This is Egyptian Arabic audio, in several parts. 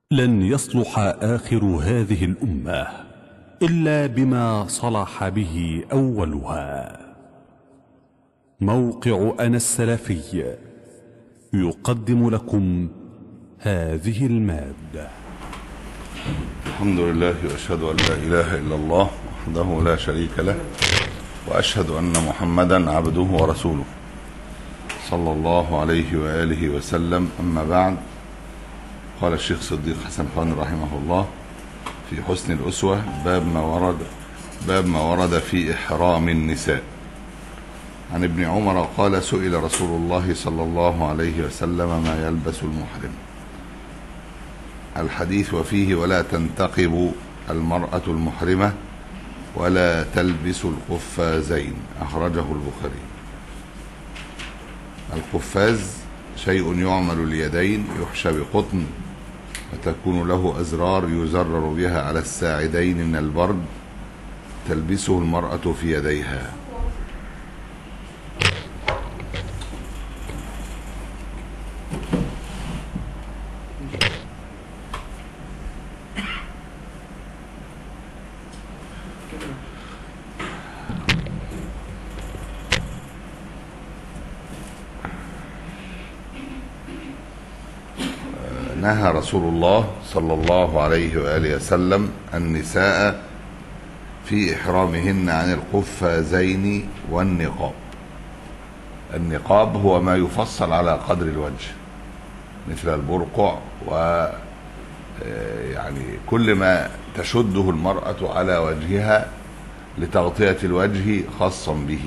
لن يصلح اخر هذه الامه الا بما صلح به اولها موقع انا السلفي يقدم لكم هذه الماده الحمد لله واشهد ان لا اله الا الله وحده لا شريك له واشهد ان محمدا عبده ورسوله صلى الله عليه واله وسلم اما بعد قال الشيخ صديق حسن خان رحمه الله في حسن الاسوه باب ما ورد باب ما ورد في احرام النساء عن ابن عمر قال سئل رسول الله صلى الله عليه وسلم ما يلبس المحرم الحديث وفيه ولا تنتقب المرأة المحرمة ولا تلبس القفازين أخرجه البخاري القفاز شيء يعمل اليدين يحشى بقطن وتكون له أزرار يزرر بها على الساعدين من البرد تلبسه المرأة في يديها نهى رسول الله صلى الله عليه وآله وسلم النساء في إحرامهن عن القفازين والنقاب النقاب هو ما يفصل على قدر الوجه مثل البرقع و يعني كل ما تشده المرأة على وجهها لتغطية الوجه خاصا به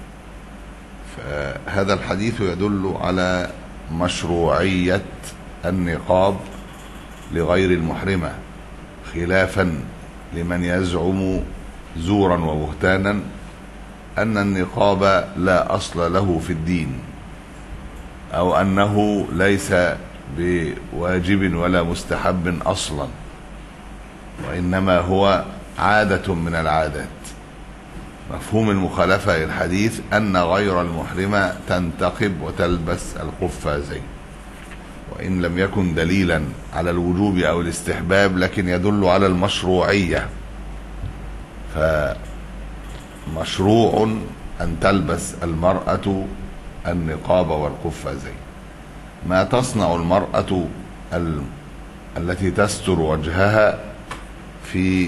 فهذا الحديث يدل على مشروعية النقاب لغير المحرمة خلافا لمن يزعم زورا وبهتانا أن النقاب لا أصل له في الدين أو أنه ليس بواجب ولا مستحب أصلا وإنما هو عادة من العادات مفهوم المخالفة للحديث أن غير المحرمة تنتقب وتلبس القفازين وإن لم يكن دليلا على الوجوب أو الاستحباب لكن يدل على المشروعية فمشروع أن تلبس المرأة النقاب والقفازين ما تصنع المرأة ال... التي تستر وجهها في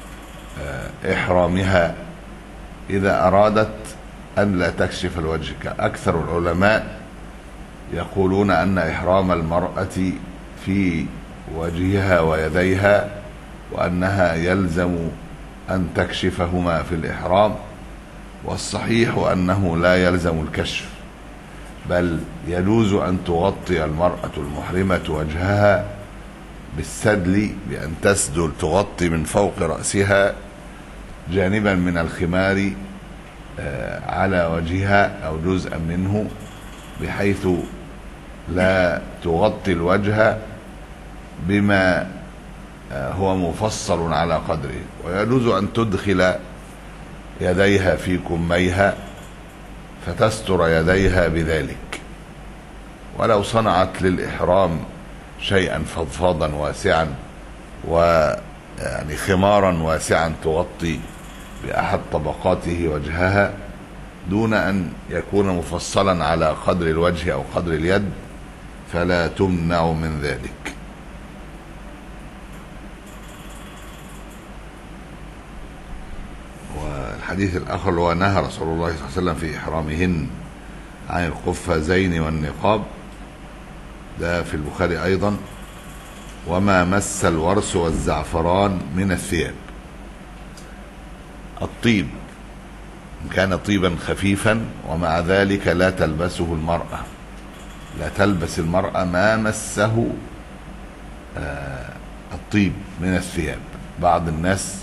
إحرامها إذا أرادت أن لا تكشف الوجه أكثر العلماء يقولون أن إحرام المرأة في وجهها ويديها وأنها يلزم أن تكشفهما في الإحرام والصحيح أنه لا يلزم الكشف بل يجوز أن تغطي المرأة المحرمة وجهها بالسدل بأن تسدل تغطي من فوق رأسها جانبا من الخمار على وجهها أو جزءا منه بحيث لا تغطي الوجه بما هو مفصل على قدره ويجوز أن تدخل يديها في كميها فتستر يديها بذلك ولو صنعت للإحرام شيئا فضفاضا واسعا ويعني خمارا واسعا تغطي بأحد طبقاته وجهها دون أن يكون مفصلا على قدر الوجه أو قدر اليد فلا تمنع من ذلك والحديث الآخر اللي هو نهى رسول الله صلى الله عليه وسلم في إحرامهن عن القفازين والنقاب ده في البخاري أيضا وما مس الورس والزعفران من الثياب الطيب كان طيبا خفيفا ومع ذلك لا تلبسه المرأة لا تلبس المرأة ما مسه الطيب من الثياب بعض الناس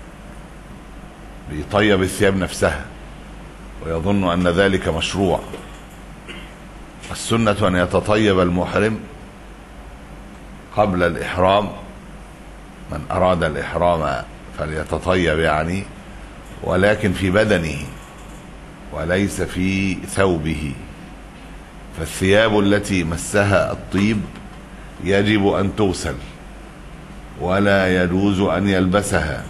بيطيب الثياب نفسها ويظن أن ذلك مشروع السنة أن يتطيب المحرم قبل الإحرام من أراد الإحرام فليتطيب يعني ولكن في بدنه وليس في ثوبه فالثياب التي مسها الطيب يجب أن تغسل ولا يجوز ان يلبسها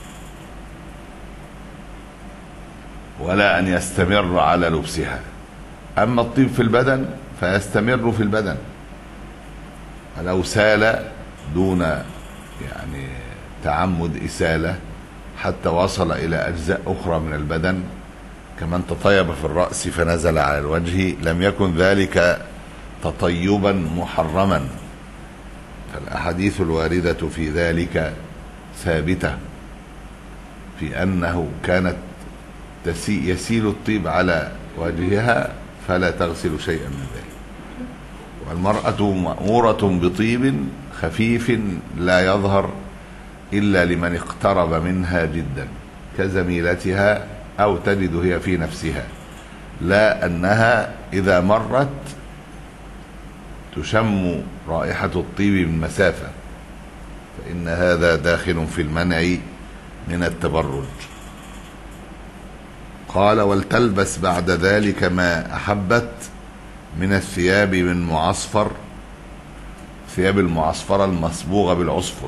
ولا ان يستمر على لبسها اما الطيب في البدن فيستمر في البدن لو سال دون يعني تعمد اساله حتى وصل الى اجزاء اخرى من البدن كمن تطيب في الراس فنزل على الوجه لم يكن ذلك تطيبا محرما فالاحاديث الوارده في ذلك ثابته في انه كانت تسي يسيل الطيب على وجهها فلا تغسل شيئا من ذلك والمرأة مأمورة بطيب خفيف لا يظهر إلا لمن اقترب منها جدا كزميلتها أو تجد هي في نفسها لا أنها إذا مرت تشم رائحة الطيب من مسافة فإن هذا داخل في المنع من التبرج قال ولتلبس بعد ذلك ما أحبت من الثياب من معصفر ثياب المعصفرة المصبوغة بالعصفر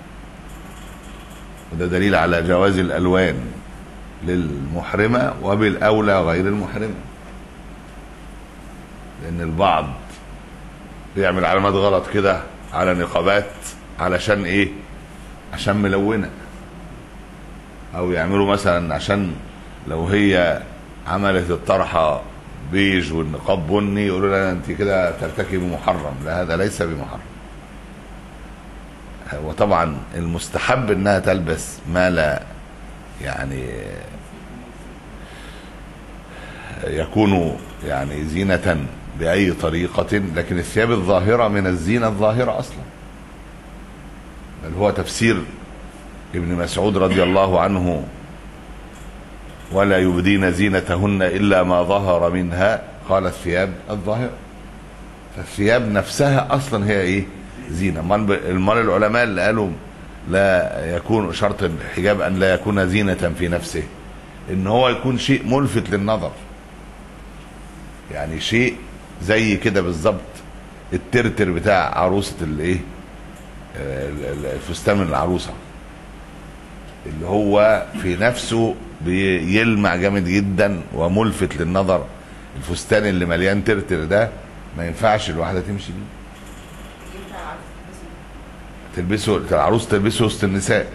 وده دليل على جواز الألوان للمحرمة وبالأولى غير المحرمة لأن البعض بيعمل علامات غلط كده على نقابات علشان إيه؟ عشان ملونة أو يعملوا مثلا عشان لو هي عملت الطرحة بيج والنقاب بني يقولوا لها انت كده ترتكب محرم لا هذا ليس بمحرم وطبعا المستحب انها تلبس ما لا يعني يكون يعني زينة بأي طريقة لكن الثياب الظاهرة من الزينة الظاهرة أصلا بل هو تفسير ابن مسعود رضي الله عنه ولا يبدين زينتهن الا ما ظهر منها قال الثياب الظاهره فالثياب نفسها اصلا هي ايه زينه المال العلماء اللي قالوا لا يكون شرط الحجاب ان لا يكون زينه في نفسه ان هو يكون شيء ملفت للنظر يعني شيء زي كده بالظبط الترتر بتاع عروسه الايه الفستان من العروسه اللي هو في نفسه بيلمع جامد جدا وملفت للنظر الفستان اللي مليان ترتر ده ما ينفعش الواحده تمشي بيه تلبسه العروس تلبسه وسط النساء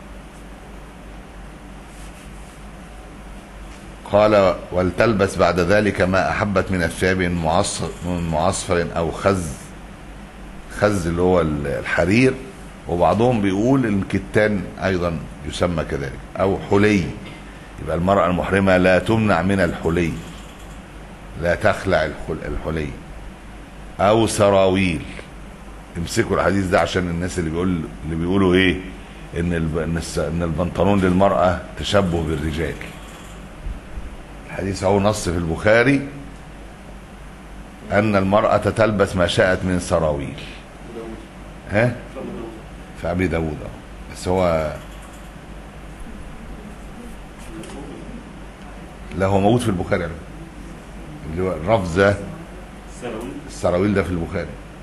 قال ولتلبس بعد ذلك ما احبت من الثياب من معصفر من معصفر او خز خز اللي هو الحرير وبعضهم بيقول الكتان ايضا يسمى كذلك او حلي يبقى المرأة المحرمة لا تمنع من الحلي لا تخلع الحلي او سراويل امسكوا الحديث ده عشان الناس اللي بيقول اللي بيقولوا ايه ان ان البنطلون للمرأة تشبه بالرجال الحديث هو نص في البخاري ان المرأة تلبس ما شاءت من سراويل ها في ابي داوود بس هو لا هو موجود في البخاري يعني. اللي هو الرفض ده السراويل ده في البخاري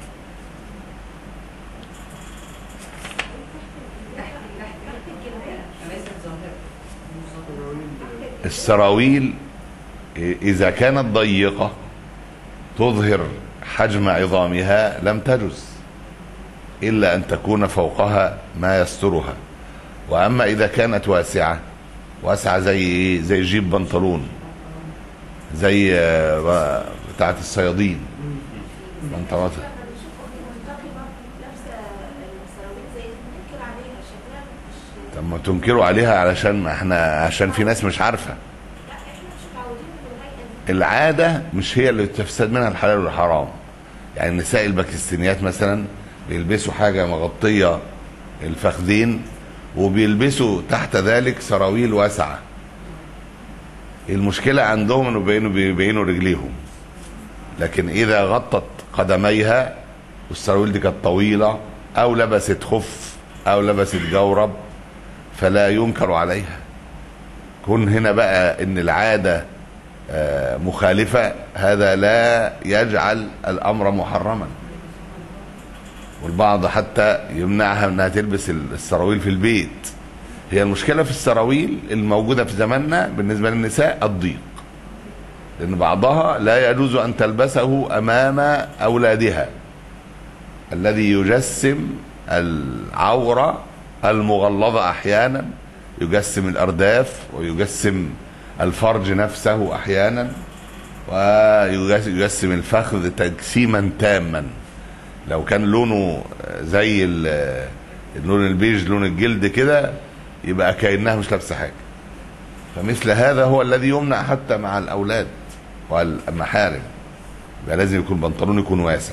السراويل اذا كانت ضيقه تظهر حجم عظامها لم تجز الا ان تكون فوقها ما يسترها واما اذا كانت واسعه واسعه زي ايه زي جيب بنطلون زي بتاعه الصيادين بنطلونات طب ما تنكروا عليها علشان احنا عشان في ناس مش عارفه العاده مش هي اللي تفسد منها الحلال والحرام يعني النساء الباكستانيات مثلا بيلبسوا حاجه مغطيه الفخذين وبيلبسوا تحت ذلك سراويل واسعه المشكله عندهم انه بيبينوا بيبينوا رجليهم لكن اذا غطت قدميها والسراويل دي كانت طويله او لبست خف او لبست جورب فلا ينكر عليها كن هنا بقى ان العاده مخالفه هذا لا يجعل الامر محرما والبعض حتى يمنعها انها تلبس السراويل في البيت هي المشكله في السراويل الموجوده في زماننا بالنسبه للنساء الضيق لان بعضها لا يجوز ان تلبسه امام اولادها الذي يجسم العوره المغلظه احيانا يجسم الارداف ويجسم الفرج نفسه احيانا ويجسم الفخذ تجسيما تاما لو كان لونه زي ال- اللون البيج لون الجلد كده يبقى كانها مش لابسه حاجه فمثل هذا هو الذي يمنع حتى مع الاولاد والمحارم يبقى لازم يكون البنطلون يكون واسع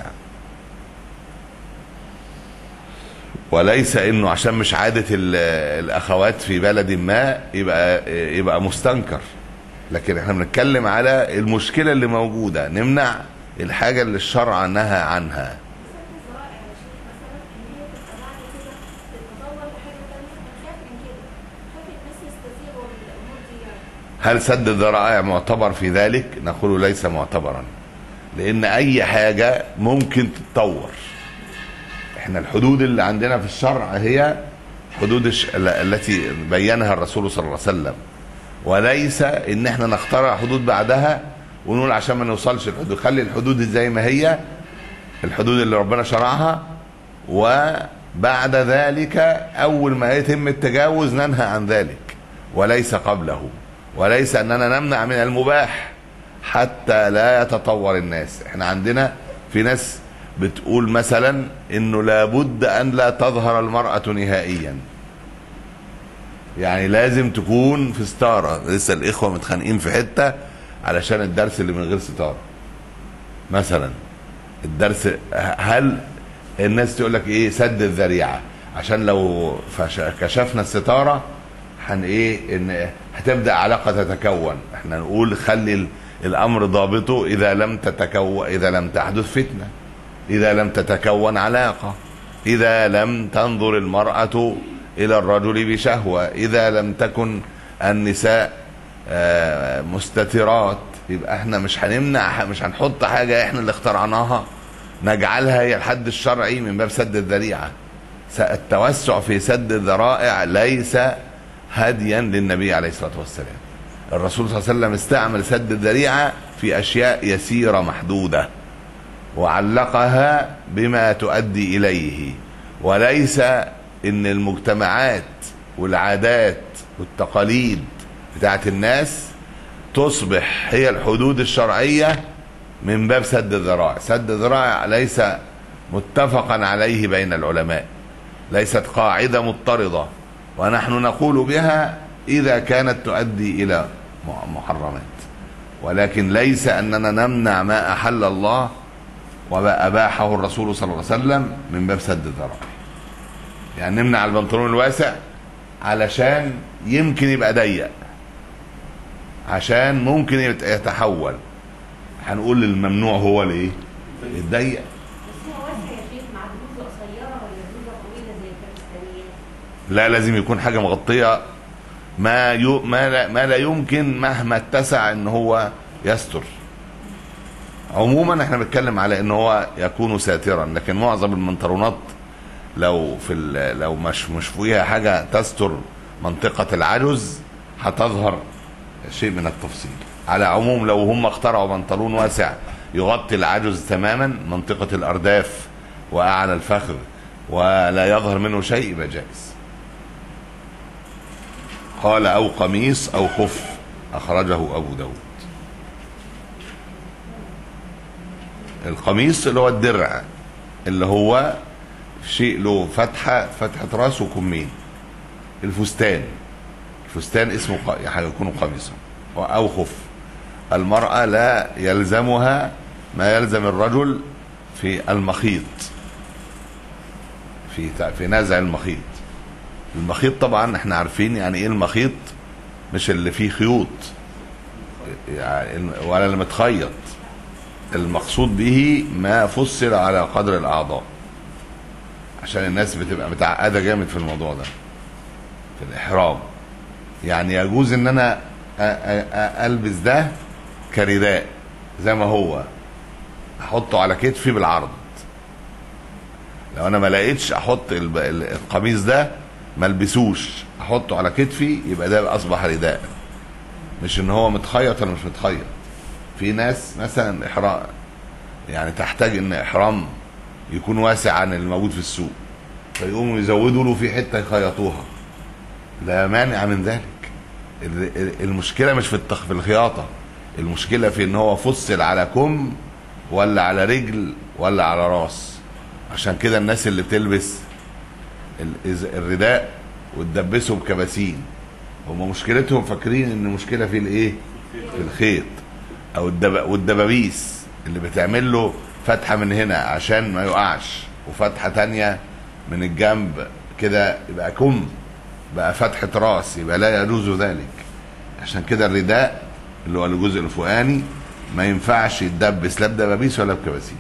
وليس انه عشان مش عاده ال- الاخوات في بلد ما يبقى يبقى مستنكر لكن احنا بنتكلم على المشكله اللي موجوده نمنع الحاجه اللي الشرع نهى عنها هل سد الذرائع معتبر في ذلك نقول ليس معتبرا لان اي حاجه ممكن تتطور احنا الحدود اللي عندنا في الشرع هي حدود الش... ال- التي بينها الرسول صلى الله عليه وسلم وليس ان احنا نخترع حدود بعدها ونقول عشان ما نوصلش الحدود خلي الحدود زي ما هي الحدود اللي ربنا شرعها وبعد ذلك اول ما يتم التجاوز ننهى عن ذلك وليس قبله وليس اننا نمنع من المباح حتى لا يتطور الناس احنا عندنا في ناس بتقول مثلا انه لابد ان لا تظهر المرأة نهائيا يعني لازم تكون في ستارة لسه الاخوة متخانقين في حتة علشان الدرس اللي من غير ستارة مثلا الدرس هل الناس تقول لك ايه سد الذريعة عشان لو فش- كشفنا الستارة هن ايه ان هتبدا علاقه تتكون احنا نقول خلي ال- الامر ضابطه اذا لم تتكون اذا لم تحدث فتنه اذا لم تتكون علاقه اذا لم تنظر المراه الى الرجل بشهوه اذا لم تكن النساء آه، مستترات يبقى احنا مش هنمنع مش هنحط حاجه احنا اللي اخترعناها نجعلها هي الحد الشرعي من باب سد الذريعه س- التوسع في سد الذرائع ليس هديا للنبي عليه الصلاه والسلام الرسول صلى الله عليه وسلم استعمل سد الذريعه في اشياء يسيره محدوده وعلقها بما تؤدي اليه وليس ان المجتمعات والعادات والتقاليد بتاعت الناس تصبح هي الحدود الشرعيه من باب سد الذرائع سد الذرائع ليس متفقا عليه بين العلماء ليست قاعده مضطرده ونحن نقول بها اذا كانت تؤدي الى محرمات ولكن ليس اننا نمنع ما احل الله وما اباحه الرسول صلى الله عليه وسلم من باب سد الذرائع يعني نمنع البنطلون الواسع علشان يمكن يبقى ضيق عشان ممكن يت- يتحول هنقول الممنوع هو الايه الضيق بس هو واسع يا شيخ مع بلوزه قصيره ولا بلوزه طويله زي الباكستانيات؟ لا لازم يكون حاجه مغطيه ما يو ما لا, ما لا يمكن مهما اتسع ان هو يستر عموما احنا بنتكلم على ان هو يكون ساترا لكن معظم البنطلونات لو في ال- لو مش مش فيها حاجه تستر منطقه العجز هتظهر شيء من التفصيل على عموم لو هم اخترعوا بنطلون واسع يغطي العجز تماما منطقه الارداف واعلى الفخذ ولا يظهر منه شيء يبقى جائز قال او قميص او خف اخرجه ابو داود القميص اللي هو الدرع اللي هو شيء له فتحه فتحه راس وكمين الفستان الفستان اسمه ق- هيكون قميصا او خف المراه لا يلزمها ما يلزم الرجل في المخيط في في نزع المخيط المخيط طبعا احنا عارفين يعني ايه المخيط مش اللي فيه خيوط يعني ولا اللي متخيط المقصود به ما فصل على قدر الاعضاء عشان الناس بتبقى متعقده جامد في الموضوع ده في الاحرام يعني يجوز ان انا أ- أ- أ- البس ده كرداء زي ما هو احطه على كتفي بالعرض لو انا ما لقيتش احط الب- ال- القميص ده ما البسوش احطه على كتفي يبقى ده اصبح رداء مش ان هو متخيط ولا مش متخيط في ناس مثلا احرام يعني تحتاج ان احرام يكون واسع عن الموجود في السوق فيقوموا يزودوا له في حته يخيطوها لا مانع من ذلك ال- ال- المشكله مش في التخ... في الخياطه المشكله في ان هو فصل على كم ولا على رجل ولا على راس عشان كده الناس اللي بتلبس ال- إز- الرداء وتدبسهم كباسين هم مشكلتهم فاكرين ان المشكله في الايه في الخيط او الدب... والدبابيس اللي بتعمل له فتحه من هنا عشان ما يقعش وفتحه تانية من الجنب كده يبقى كم بقى فتحه راس يبقى لا يجوز ذلك عشان كده الرداء اللي هو الجزء الفوقاني ما ينفعش يتدبس لا بدبابيس ولا بكباسين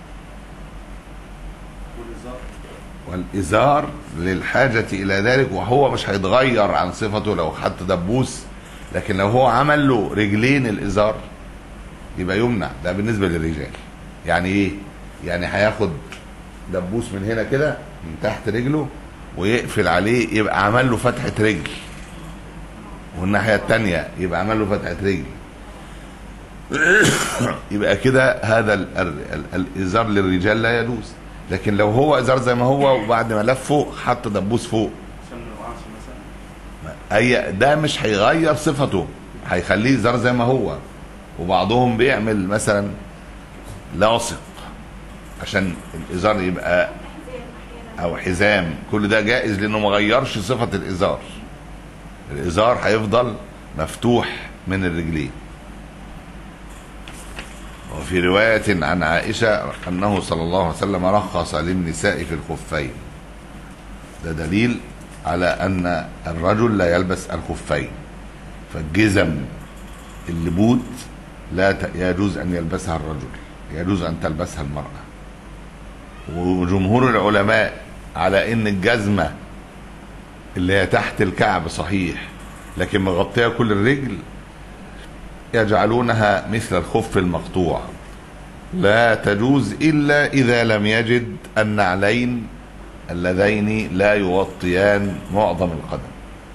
والإزار للحاجة إلى ذلك وهو مش هيتغير عن صفته لو حط دبوس لكن لو هو عمل له رجلين الإزار يبقى يمنع ده بالنسبة للرجال يعني إيه؟ يعني هياخد دبوس من هنا كده من تحت رجله ويقفل عليه يبقى عمل له فتحة رجل والناحية التانية يبقى عمل له فتحة رجل يبقى كده هذا ال ال ال الازار للرجال لا يجوز لكن لو هو ازار زي ما هو وبعد ما لفه حط دبوس فوق عشان ما يقعش مثلا اي ده مش هيغير صفته هيخليه ازار زي ما هو وبعضهم بيعمل مثلا لاصق عشان الازار يبقى او حزام كل ده جائز لانه ما غيرش صفه الازار الازار هيفضل مفتوح من الرجلين وفي رواية عن عائشة أنه صلى الله عليه وسلم رخص للنساء في الخفين ده دليل على أن الرجل لا يلبس الخفين فالجزم اللي بوت لا ت- يجوز أن يلبسها الرجل يجوز أن تلبسها المرأة وجمهور العلماء على أن الجزمة اللي هي تحت الكعب صحيح لكن مغطية كل الرجل يجعلونها مثل الخف المقطوع لا تجوز إلا إذا لم يجد النعلين اللذين لا يغطيان معظم القدم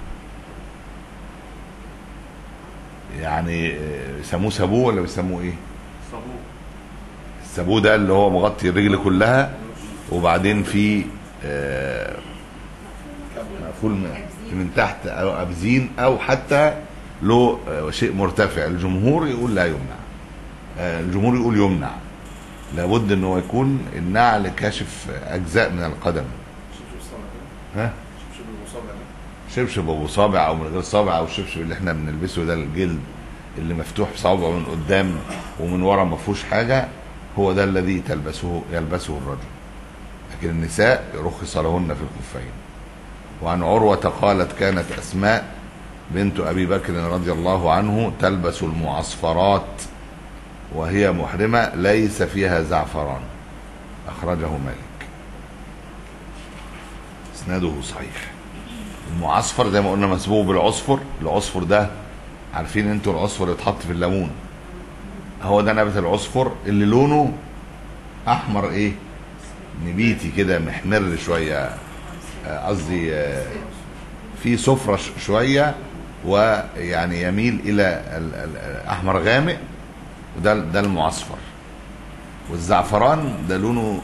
يعني آه، بيسموه سابوه ولا بيسموه ايه صابون السابوه ده اللي هو مغطي الرجل كلها وبعدين في آه، مقفول من من تحت او ابزين او حتى له آه، شيء مرتفع الجمهور يقول لا يمنع آه، الجمهور يقول يمنع لابد ان هو يكون النعل كاشف اجزاء من القدم شبشب صابع كده ها شبشب المصابع ده شبشب ابو صابع او من غير صابع او الشبشب اللي احنا بنلبسه ده الجلد اللي مفتوح صابعه من قدام ومن ورا ما فيهوش حاجه هو ده الذي تلبسه يلبسه الرجل لكن النساء رخص لهن في الخفين وعن عروة قالت كانت أسماء بنت أبي بكر رضي الله عنه تلبس المعصفرات وهي محرمة ليس فيها زعفران أخرجه مالك إسناده صحيح المعصفر زي ما قلنا مسبوق بالعصفر العصفر ده عارفين انتوا العصفر اللي اتحط في الليمون هو ده نبات العصفر اللي لونه احمر ايه نبيتي كده محمر شويه آه، قصدي آه، في صفرة ش- شويه ويعني يميل الى ال- ال- الاحمر غامق وده ده المعصفر والزعفران ده لونه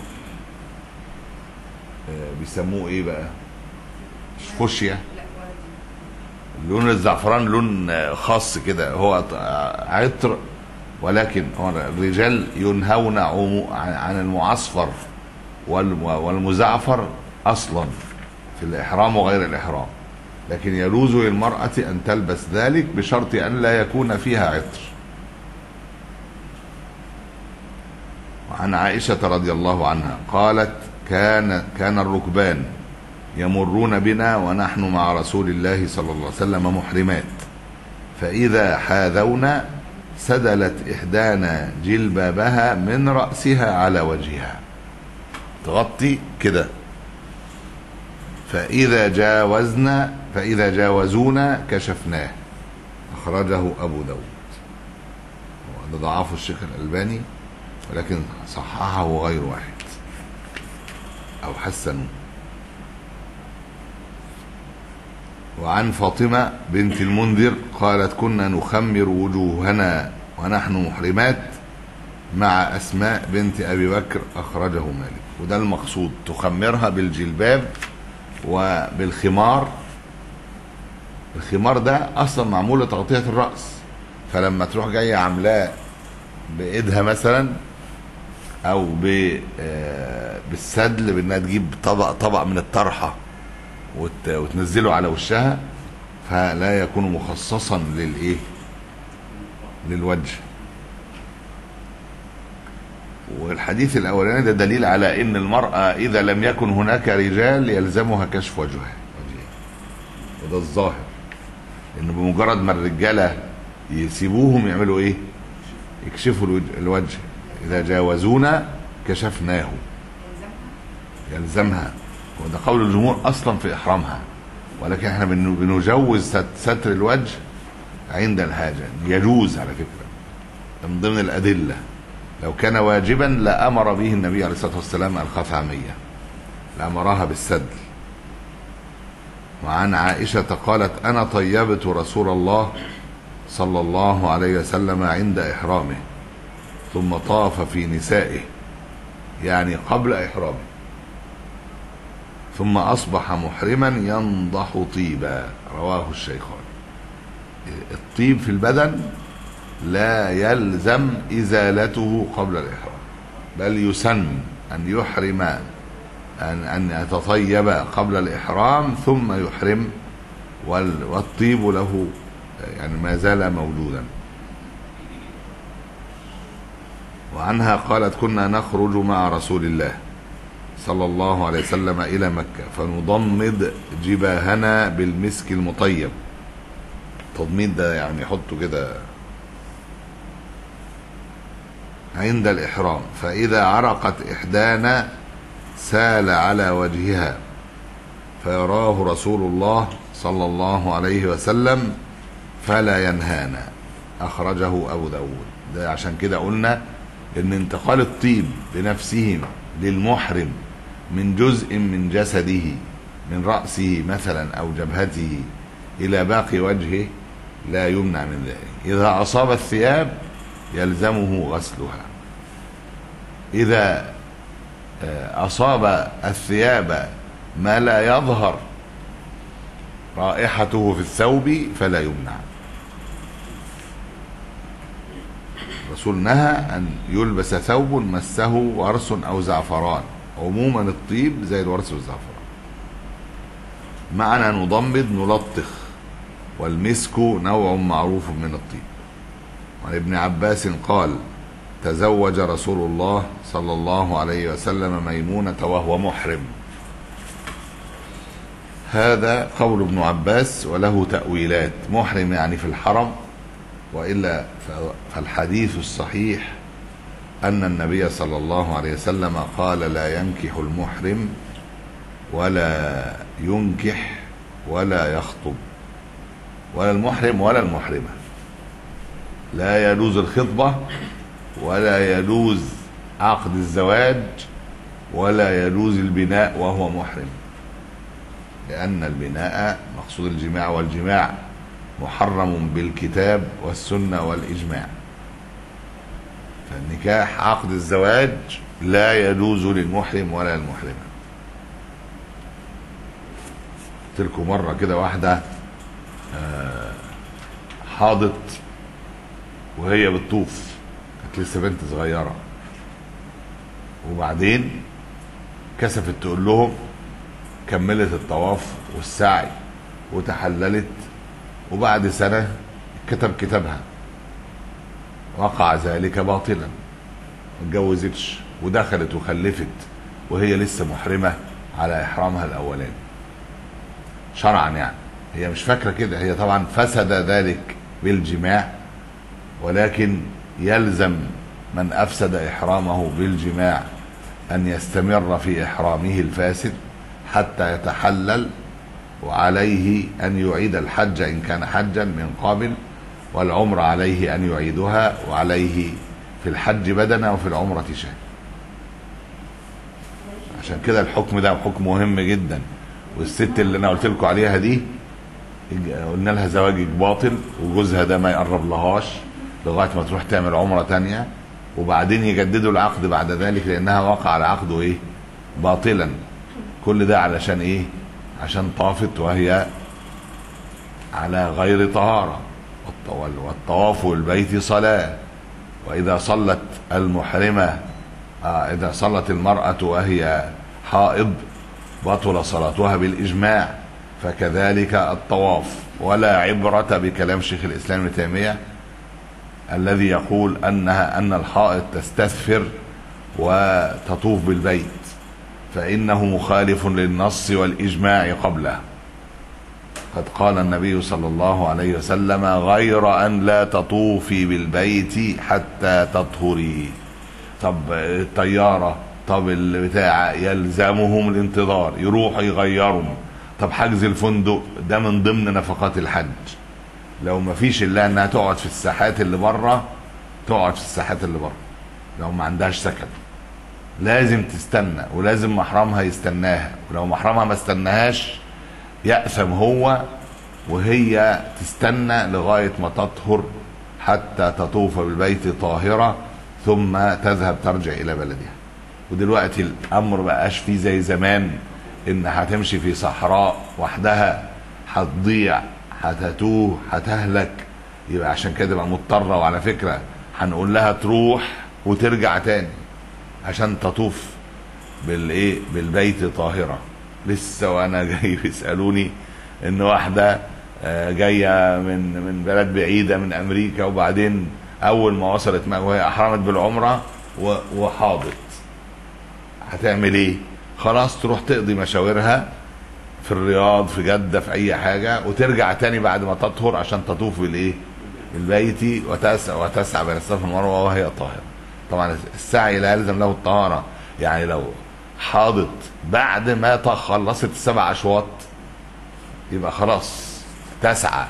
آه، بيسموه ايه بقى فوشيا لون الزعفران لون خاص كده هو عطر ولكن هو الرجال ينهون عمو- عن عن المعصفر والم- والمزعفر اصلا في الاحرام وغير الاحرام لكن يجوز للمراه ان تلبس ذلك بشرط ان لا يكون فيها عطر وعن عائشه رضي الله عنها قالت كان كان الركبان يمرون بنا ونحن مع رسول الله صلى الله عليه وسلم محرمات فإذا حاذونا سدلت إحدانا جلبابها من رأسها على وجهها تغطي كده فإذا جاوزنا فإذا جاوزونا كشفناه أخرجه أبو داود وهذا ضعفه الشيخ الألباني ولكن صححه غير واحد أو حسنوا وعن فاطمة بنت المنذر قالت كنا نخمر وجوهنا ونحن محرمات مع أسماء بنت أبي بكر أخرجه مالك وده المقصود تخمرها بالجلباب وبالخمار الخمار ده أصلا معمول لتغطية الرأس فلما تروح جاية عاملاه بإيدها مثلا أو ب آه، بالسدل بإنها تجيب طبق طبق من الطرحة وت- وتنزله على وشها فلا يكون مخصصا للايه للوجه والحديث الاولاني ده دليل على ان المراه اذا لم يكن هناك رجال يلزمها كشف وجهها وجهها. وده الظاهر ان بمجرد ما الرجاله يسيبوهم يعملوا ايه يكشفوا الوجه- الوجه اذا جاوزونا كشفناه يلزمها وده قول الجمهور اصلا في احرامها ولكن احنا بن- بنجوز ست- ستر الوجه عند الحاجه يجوز على فكره من ضمن الادله لو كان واجبا لامر به النبي عليه الصلاه والسلام الخثعميه لامرها بالسدل وعن عائشه قالت انا طيبت رسول الله صلى الله عليه وسلم عند احرامه ثم طاف في نسائه يعني قبل احرامه ثم أصبح محرما ينضح طيبا رواه الشيخان الطيب في البدن لا يلزم إزالته قبل الإحرام بل يسن أن يحرم أن أن يتطيب قبل الإحرام ثم يحرم وال- والطيب له يعني ما زال موجودا وعنها قالت كنا نخرج مع رسول الله صلى الله عليه وسلم إلى مكة فنضمد جباهنا بالمسك المطيب تضميد ده يعني يحطه كده عند الإحرام فإذا عرقت إحدانا سال على وجهها فيراه رسول الله صلى الله عليه وسلم فلا ينهانا أخرجه أبو داود ده عشان كده قلنا إن انتقال الطيب بنفسه للمحرم من جزء من جسده من رأسه مثلا أو جبهته إلى باقي وجهه لا يمنع من ذلك إذا أصاب الثياب يلزمه غسلها إذا آه، أصاب الثياب ما لا يظهر رائحته في الثوب فلا يمنع الرسول نهى أن يلبس ثوب مسه ورس أو زعفران عموما الطيب زي الورس والزعفران معنى نضمد نلطخ والمسك نوع معروف من الطيب وعن ابن عباس قال تزوج رسول الله صلى الله عليه وسلم ميمونة وهو محرم هذا قول ابن عباس وله تأويلات محرم يعني في الحرم وإلا ف- فالحديث الصحيح أن النبي صلى الله عليه وسلم قال لا ينكح المحرم ولا ينكح ولا يخطب ولا المحرم ولا المحرمة لا يجوز الخطبة ولا يجوز عقد الزواج ولا يجوز البناء وهو محرم لأن البناء مقصود الجماع والجماع محرم بالكتاب والسنة والإجماع فالنكاح عقد الزواج لا يجوز للمحرم ولا المحرمة قلت لكم مرة كده واحدة آه، حاضت وهي بتطوف كانت لسه بنت صغيرة وبعدين كسفت تقول لهم كملت الطواف والسعي وتحللت وبعد سنة كتب كتابها وقع ذلك باطلا ما اتجوزتش ودخلت وخلفت وهي لسه محرمة على إحرامها الأولاني شرعا يعني هي مش فاكرة كده هي طبعا فسد ذلك بالجماع ولكن يلزم من أفسد إحرامه بالجماع أن يستمر في إحرامه الفاسد حتى يتحلل وعليه أن يعيد الحج إن كان حجا من قابل والعمر عليه أن يعيدها وعليه في الحج بدنة وفي العمرة شيء عشان كده الحكم ده حكم مهم جدا والست اللي انا قلت لكم عليها دي قلنا لها زواجك باطل وجوزها ده ما يقرب لهاش لغايه ما تروح تعمل عمره تانية وبعدين يجددوا العقد بعد ذلك لانها وقع العقد ايه باطلا كل ده علشان ايه عشان طافت وهي على غير طهاره والط- والطواف بالبيت صلاه واذا صلت المحرمه آه اذا صلت المراه وهي حائض بطل صلاتها بالاجماع فكذلك الطواف ولا عبره بكلام شيخ الاسلام ابن تيميه الذي يقول انها ان الحائض تستثفر وتطوف بالبيت فانه مخالف للنص والاجماع قبله قد قال النبي صلى الله عليه وسلم غير ان لا تطوفي بالبيت حتى تطهري طب الطياره طب البتاع يلزمهم الانتظار يروحوا يغيروا طب حجز الفندق ده من ضمن نفقات الحج لو ما فيش الا انها تقعد في الساحات اللي بره تقعد في الساحات اللي بره لو ما عندهاش سكن لازم تستنى ولازم محرمها يستناها ولو محرمها ما استناهاش يأثم هو وهي تستنى لغاية ما تطهر حتى تطوف بالبيت طاهرة ثم تذهب ترجع إلى بلدها ودلوقتي الأمر بقاش فيه زي زمان إن هتمشي في صحراء وحدها هتضيع هتتوه هتهلك يبقى عشان كده بقى مضطرة وعلى فكرة هنقول لها تروح وترجع تاني عشان تطوف بالايه بالبيت طاهره لسه وانا جاي بيسالوني ان واحده آه، جايه من من بلد بعيده من امريكا وبعدين اول ما وصلت مكه وهي احرمت بالعمره و- وحاضت هتعمل ايه؟ خلاص تروح تقضي مشاورها في الرياض في جده في اي حاجه وترجع تاني بعد ما تطهر عشان تطوف بالايه؟ بالبيت وتسعى وتسعى بين الصفا والمروه وهي طاهره. طبعا السعي لا يلزم له الطهاره يعني لو حاضت بعد ما خلصت السبع اشواط يبقى خلاص تسعى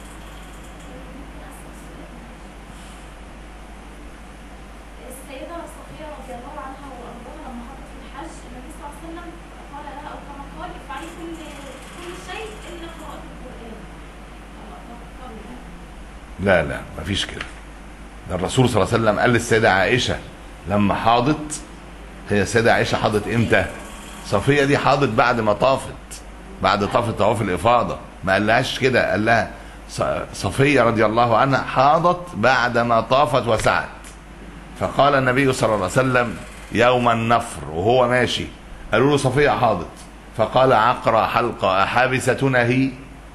السيدة صفية رضي الله عنها وأرضاها لما حضرت في الحج النبي صلى الله عليه وسلم قال لها أو كما قال افعلي كل كل شيء إلا قراءة القرآن. الله أكبر. لا لا مفيش كده ده الرسول صلى الله عليه وسلم قال للسيدة عائشة لما حاضت هي السيدة عائشة حاضت امتى؟ صفية دي حاضت بعد ما طافت بعد طاف طواف الإفاضة ما قالهاش كده قال لها ص- صفية رضي الله عنها حاضت بعد ما طافت وسعت فقال النبي صلى الله عليه وسلم يوم النفر وهو ماشي قالوا له صفية حاضت فقال عقرى حلقة أحابستنا هي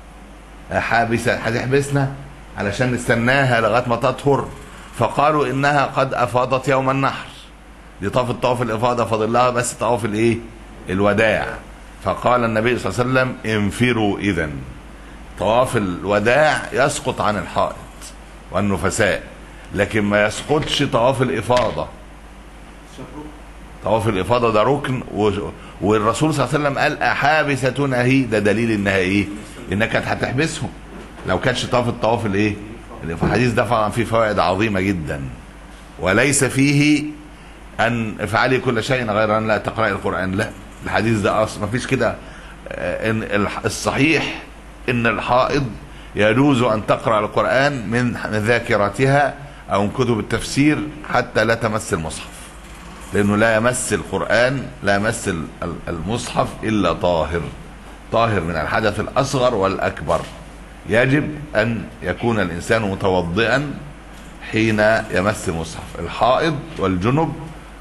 حابسة هتحبسنا علشان نستناها لغايه ما تطهر فقالوا انها قد افاضت يوم النحر دي طاف طواف الافاضه فاضل لها بس طواف الايه؟ الوداع فقال النبي صلى الله عليه وسلم انفروا اذا طواف الوداع يسقط عن الحائط والنفساء لكن ما يسقطش طواف الافاضه شكرا طواف الافاضه ده ركن و... والرسول صلى الله عليه وسلم قال احابستنا هي ده دليل انها ايه؟ انها كانت هتحبسهم لو كانش طاف الطواف الايه؟ الحديث ده طبعا فيه فوائد عظيمه جدا وليس فيه ان افعلي كل شيء غير ان لا تقراي القران لا الحديث ده اصلا ما فيش كده آه، ان الح- الصحيح ان الحائض يجوز ان تقرا القران من من ذاكرتها او من كتب التفسير حتى لا تمس المصحف لانه لا يمس القران لا يمس ال- ال- المصحف الا طاهر طاهر من الحدث الاصغر والاكبر يجب ان يكون الانسان متوضئا حين يمس المصحف الحائض والجنب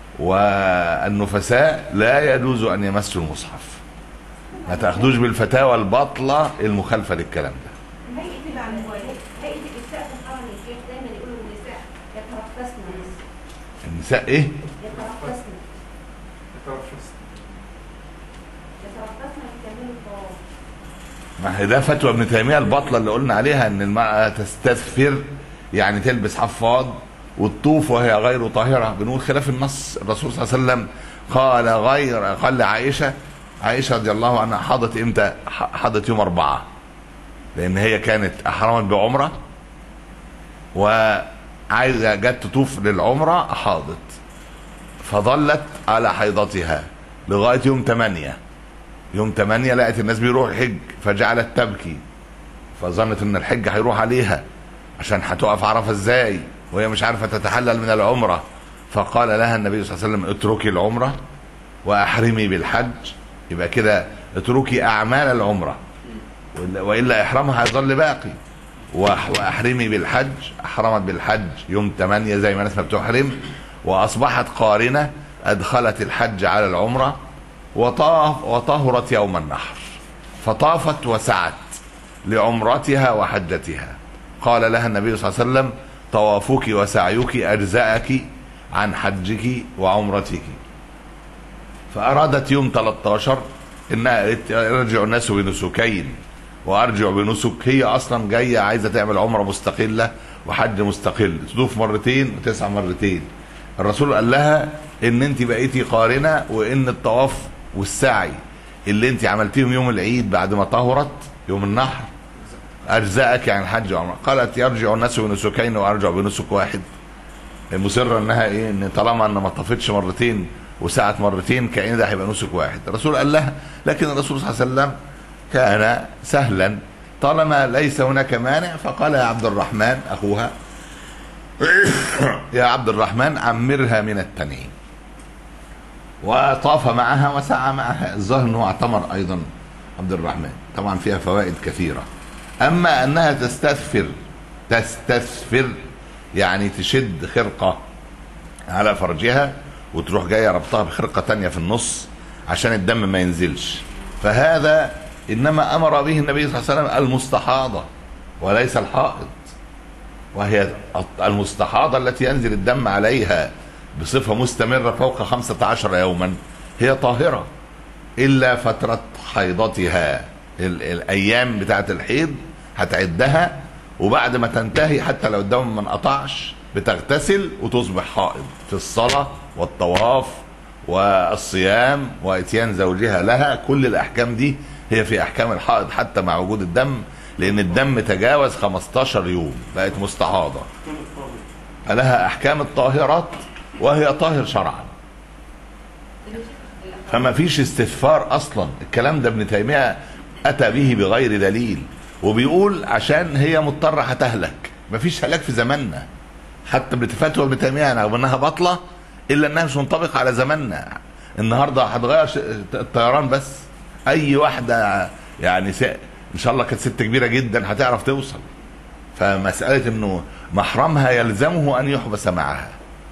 والنفساء لا يجوز ان يمسوا المصحف ما تاخدوش بالفتاوى الباطله المخالفه للكلام ده هيئة مع الموالد هيئة الإساءة في الحرم الشيخ دايما يقولوا النساء يترقصن بس النساء ايه يترقصن الترفس يترقصن يكملوا الطواف ما هي ده فتوى ابن تيميه الباطله اللي قلنا عليها ان المراه تستثفر يعني تلبس حفاض وتطوف وهي غير طاهره بنقول خلاف النص الرسول صلى الله عليه وسلم قال غير قال لعائشه عائشه رضي الله عنها حاضت امتى؟ ح- حاضت يوم اربعه لان هي كانت احرمت بعمره وعايزه جت تطوف للعمره حاضت فظلت على حيضتها لغايه يوم 8 يوم 8 لقت الناس بيروحوا الحج فجعلت تبكي فظنت ان الحج هيروح عليها عشان هتقف عرفه ازاي وهي مش عارفه تتحلل من العمره فقال لها النبي صلى الله عليه وسلم اتركي العمره واحرمي بالحج يبقى كده اتركي اعمال العمره وإلا- والا احرامها هيظل باقي وأح- واحرمي بالحج احرمت بالحج يوم 8 زي ما الناس ما بتحرم واصبحت قارنه ادخلت الحج على العمره وطاف وطهرت يوم النحر فطافت وسعت لعمرتها وحجتها قال لها النبي صلى الله عليه وسلم طوافك وسعيك اجزاك عن حجك وعمرتك فارادت يوم 13 انها قالت يرجع الناس بنسكين وارجع بنسك هي اصلا جايه عايزه تعمل عمره مستقله وحج مستقل تطوف مرتين وتسعى مرتين الرسول قال لها ان انت بقيتي قارنه وان الطواف والسعي اللي انت عملتيهم يوم العيد بعد ما طهرت يوم النحر اجزاك عن الحج وعمره قالت يرجع الناس بنسكين وارجع بنسك واحد مصره انها ايه ان طالما ان ما طفتش مرتين وسعت مرتين كأن ده هيبقى نسك واحد الرسول قال لها لكن الرسول صلى الله عليه وسلم كان سهلا طالما ليس هناك مانع فقال يا عبد الرحمن اخوها يا عبد الرحمن عمرها من التنعيم وطاف معها وسعى معها الظاهر انه اعتمر ايضا عبد الرحمن طبعا فيها فوائد كثيره اما انها تستثفر تستثفر يعني تشد خرقه على فرجها وتروح جايه ربطها بخرقه تانية في النص عشان الدم ما ينزلش فهذا انما امر به النبي صلى الله عليه وسلم المستحاضه وليس الحائض وهي المستحاضه التي ينزل الدم عليها بصفه مستمره فوق 15 يوما هي طاهره الا فتره حيضتها ال- الايام بتاعه الحيض هتعدها وبعد ما تنتهي حتى لو الدم ما انقطعش بتغتسل وتصبح حائض في الصلاه والطواف والصيام واتيان زوجها لها كل الاحكام دي هي في احكام الحائض حتى مع وجود الدم لان الدم تجاوز 15 يوم بقت مستحاضه لها احكام الطاهرات وهي طاهر شرعا فما فيش استغفار اصلا الكلام ده ابن تيميه اتى به بغير دليل وبيقول عشان هي مضطره هتهلك ما فيش هلاك في زماننا حتى بفتوى ابن تيميه رغم انها باطله الا انها مش منطبقه على زماننا النهارده هتغير ش- الطيران بس اي واحده يعني س... ان شاء الله كانت ست كبيره جدا هتعرف توصل فمساله انه محرمها يلزمه ان يحبس معها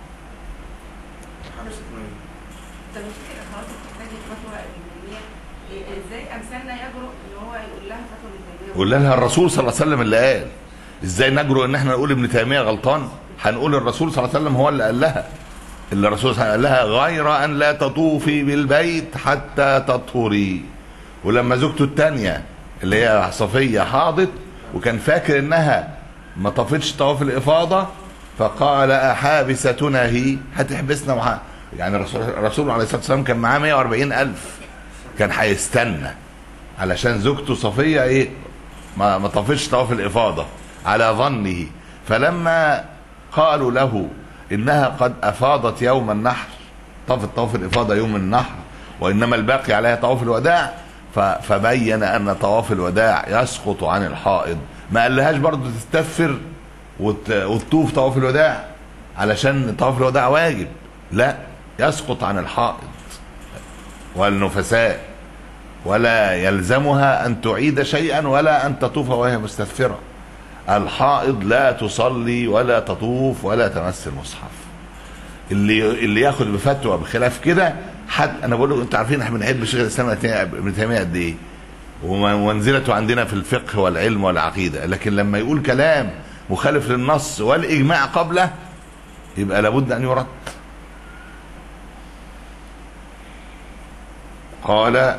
حبست مية طب مش كده حضرتك بتحتاجي فتوى علميه إيه- ازاي امثالنا يجرؤ ان هو يقول لها فتوى ابن تيميه قول لها الرسول صلى الله عليه وسلم اللي قال ازاي نجرؤ ان احنا نقول ابن تيميه غلطان هنقول الرسول صلى الله عليه وسلم هو اللي قال لها اللي الرسول صلى الله عليه وسلم قال لها غير ان لا تطوفي بالبيت حتى تطهري ولما زوجته الثانيه اللي هي صفيه حاضت وكان فاكر انها ما طافتش طواف الافاضه فقال احابستنا هي هتحبسنا معاها يعني الرسول الرسول عليه الصلاه والسلام كان معاه 140 الف كان هيستنى علشان زوجته صفيه ايه ما ما طافتش طواف الافاضه على ظنه فلما قالوا له انها قد افاضت يوم النحر طافت طواف الافاضه يوم النحر وانما الباقي عليها طواف الوداع ف- فبين ان طواف الوداع يسقط عن الحائض ما قالهاش برضه تستغفر وت- وتطوف طواف الوداع علشان طواف الوداع واجب لا يسقط عن الحائض والنفساء ولا يلزمها ان تعيد شيئا ولا ان تطوف وهي مستغفره الحائض لا تصلي ولا تطوف ولا تمس المصحف اللي اللي ياخد بفتوى بخلاف كده حد انا بقول لكم انتوا عارفين احنا بنحب شيخ الاسلام ابن تيميه قد ايه وم- ومنزلته عندنا في الفقه والعلم والعقيده لكن لما يقول كلام مخالف للنص والاجماع قبله يبقى لابد ان يرد قال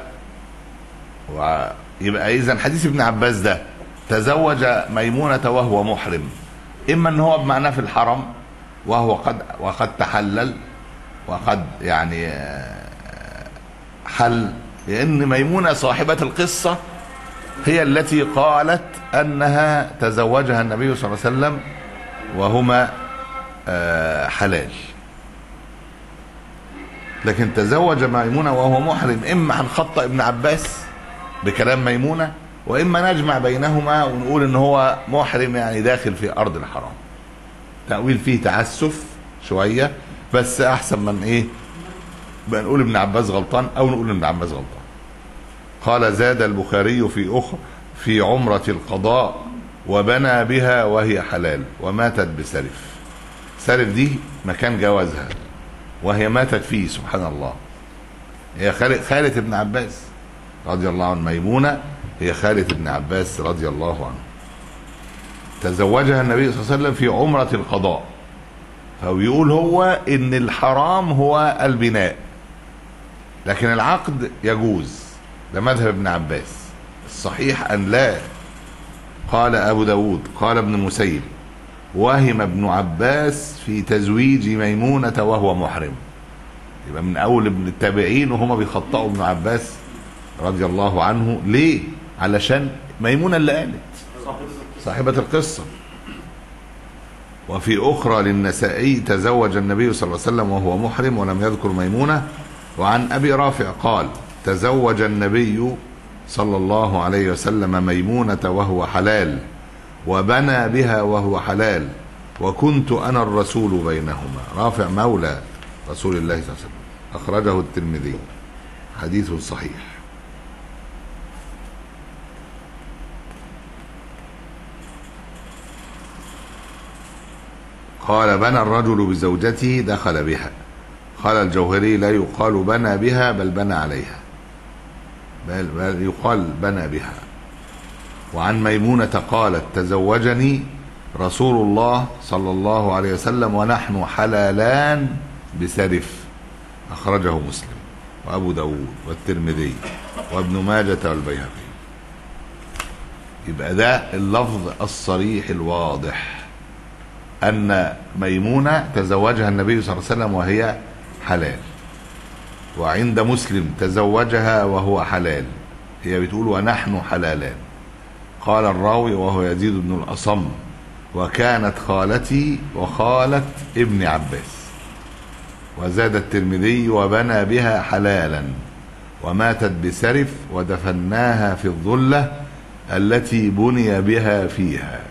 ويبقى اذا حديث ابن عباس ده تزوج ميمونة وهو محرم اما ان هو بمعناه في الحرم وهو قد وقد تحلل وقد يعني آه، حل لان ميمونة صاحبة القصة هي التي قالت انها تزوجها النبي صلى الله عليه وسلم وهما آه، حلال لكن تزوج ميمونة وهو محرم إما هنخطأ ابن عباس بكلام ميمونة وإما نجمع بينهما ونقول إن هو محرم يعني داخل في أرض الحرام تأويل فيه تعسف شوية بس أحسن من إيه بنقول ابن عباس غلطان أو نقول ابن عباس غلطان قال زاد البخاري في أخر في عمرة القضاء وبنى بها وهي حلال وماتت بسرف سرف دي مكان جوازها وهي ماتت فيه سبحان الله هي خالة, خالة ابن عباس رضي الله عنه ميمونة هي خالة ابن عباس رضي الله عنه تزوجها النبي صلى الله عليه وسلم في عمرة القضاء فبيقول هو ان الحرام هو البناء لكن العقد يجوز ده مذهب ابن عباس الصحيح ان لا قال ابو داود قال ابن مسيب وهم ابن عباس في تزويج ميمونة وهو محرم يبقى من اول ابن التابعين وهما بيخطئوا ابن عباس رضي الله عنه ليه علشان ميمونة اللي قالت صاحبة القصة وفي أخرى للنسائي تزوج النبي صلى الله عليه وسلم وهو محرم ولم يذكر ميمونة وعن أبي رافع قال تزوج النبي صلى الله عليه وسلم ميمونة وهو حلال وبنى بها وهو حلال وكنت أنا الرسول بينهما رافع مولى رسول الله صلى الله عليه وسلم أخرجه الترمذي حديث صحيح قال بنى الرجل بزوجته دخل بها قال الجوهري لا يقال بنى بها بل بنى عليها بل, بل يقال بنى بها وعن ميمونة قالت تزوجني رسول الله صلى الله عليه وسلم ونحن حلالان بسرف أخرجه مسلم وأبو داود والترمذي وابن ماجة والبيهقي يبقى ده اللفظ الصريح الواضح أن ميمونة تزوجها النبي صلى الله عليه وسلم وهي حلال وعند مسلم تزوجها وهو حلال هي بتقول ونحن حلالان قال الراوي وهو يزيد بن الأصم وكانت خالتي وخالة ابن عباس وزاد الترمذي وبنى بها حلالا وماتت بسرف ودفناها في الظلة التي بني بها فيها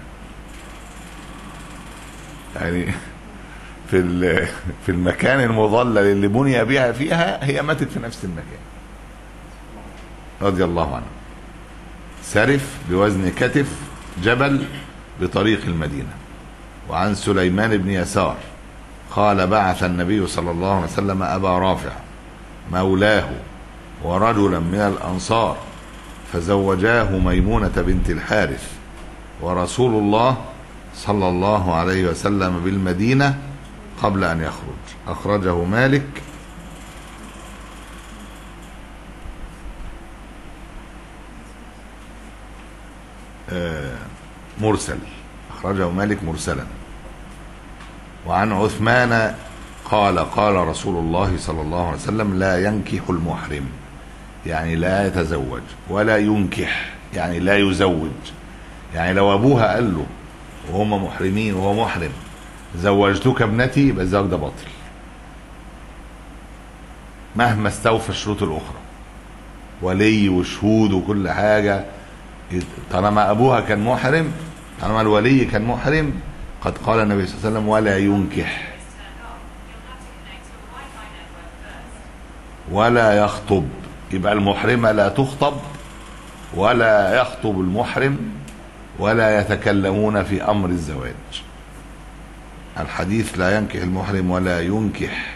يعني في في المكان المظلل اللي بني بها فيها هي ماتت في نفس المكان رضي الله عنها سرف بوزن كتف جبل بطريق المدينة وعن سليمان بن يسار قال بعث النبي صلى الله عليه وسلم أبا رافع مولاه ورجلا من الأنصار فزوجاه ميمونة بنت الحارث ورسول الله صلى الله عليه وسلم بالمدينة قبل أن يخرج أخرجه مالك مرسل أخرجه مالك مرسلا وعن عثمان قال قال رسول الله صلى الله عليه وسلم لا ينكح المحرم يعني لا يتزوج ولا ينكح يعني لا يزوج يعني لو أبوها قال له وهم محرمين وهو محرم زوجتك ابنتي يبقى الزواج ده باطل مهما استوفى الشروط الأخرى ولي وشهود وكل حاجة طالما أبوها كان محرم طالما الولي كان محرم قد قال النبي صلى الله عليه وسلم ولا ينكح ولا يخطب يبقى المحرمة لا تخطب ولا يخطب المحرم ولا يتكلمون في أمر الزواج الحديث لا ينكح المحرم ولا ينكح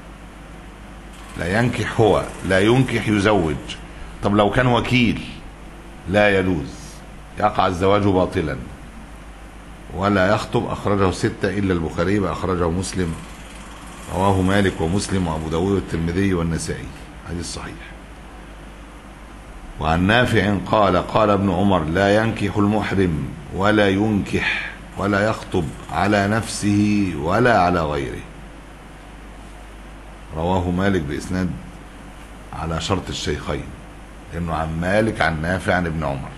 لا ينكح هو لا ينكح يزوج طب لو كان وكيل لا يجوز يقع الزواج باطلا ولا يخطب أخرجه ستة إلا البخاري وأخرجه مسلم رواه مالك ومسلم وأبو داود والترمذي والنسائي حديث صحيح وعن نافع قال قال ابن عمر لا ينكح المحرم ولا ينكح ولا يخطب على نفسه ولا على غيره رواه مالك بإسناد على شرط الشيخين لأنه عن مالك عن نافع عن ابن عمر